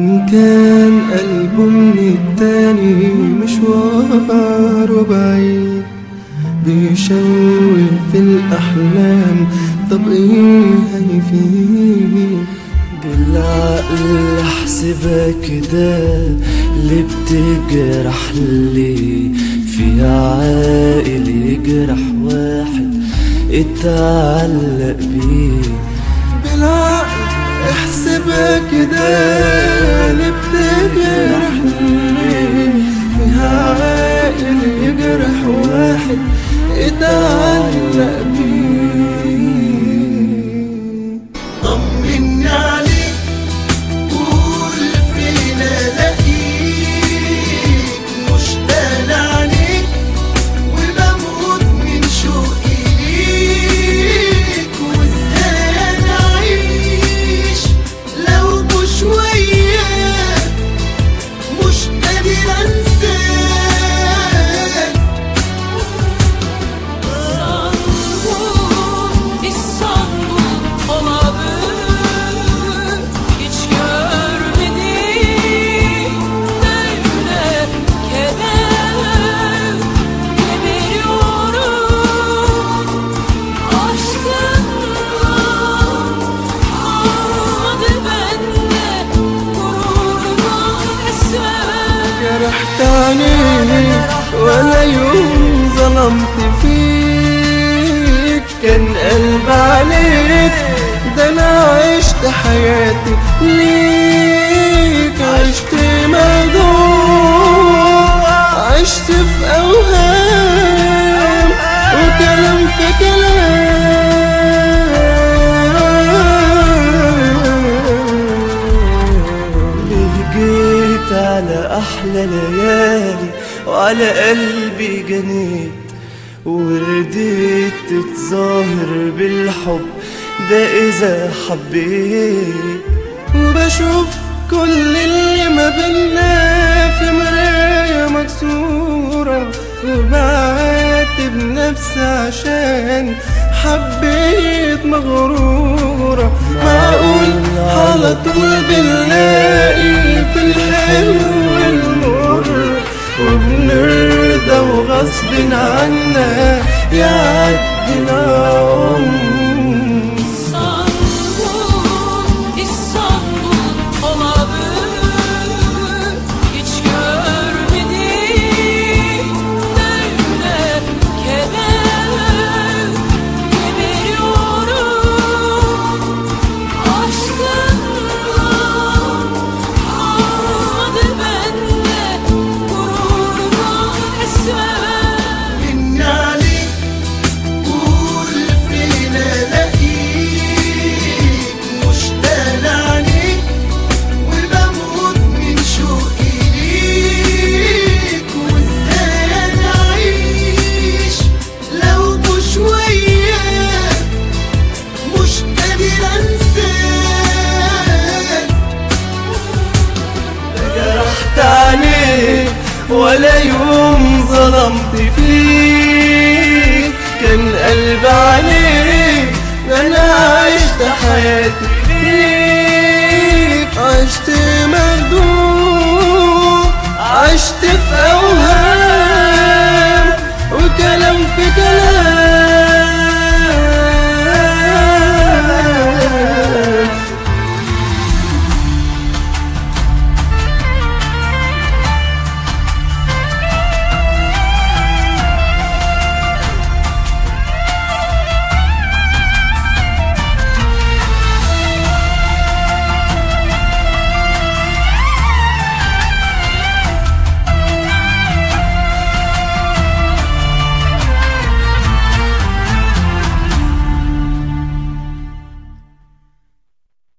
وإن كان قلبه من التاني مشواره بعيد بيشوه في الأحلام طب إيه هيفيد بالعقل احسبها كده اللي بتجرح لي في عاقل يجرح واحد اتعلق بيه بالعقل احسبها كده اللي بتجرح ليه فيها عاقل يجرح واحد اتعلق بيه طمني عليك قول فين الاقيك مشتاق عليك وبموت من شوقي ليك وازاي انا اعيش لو مش وياك مش قادر انساك İstanbul, İstanbul olabilir Hiç görmedim böyle keder Geberiyorum aşkından Kalmadı bende gururdan eser جرحتني ولا يوم ظلمت فيك كان قلب عليك ده انا عشت حياتي ليك عشت مخدوع عشت في اوهام وكلام في كلام ليه جيت على احلى ليالي وعلى قلبي جنيت ورديت تتظاهر بالحب ده اذا حبيت وبشوف كل اللي ما بينا في مراية مكسورة وبعاتب نفسي عشان حبيت مغرورة معقول على طول بنلاقي في الحلو والمر وبنرضى وغصب عنا يعدينا عمر İstanbul, İstanbul olabilir Hiç görmedim böyle keder Geberiyorum aşkından Kalmadı bende gururdan eser مني عليك قول فين الاقيك مشتاق عليك وبموت من شوقي ليك وازاي انا اعيش لو مش وياك مش قادر انساك جرحت عليك ولا يوم ظلمت فيك كان قلب عليك ده انا عشت حياتي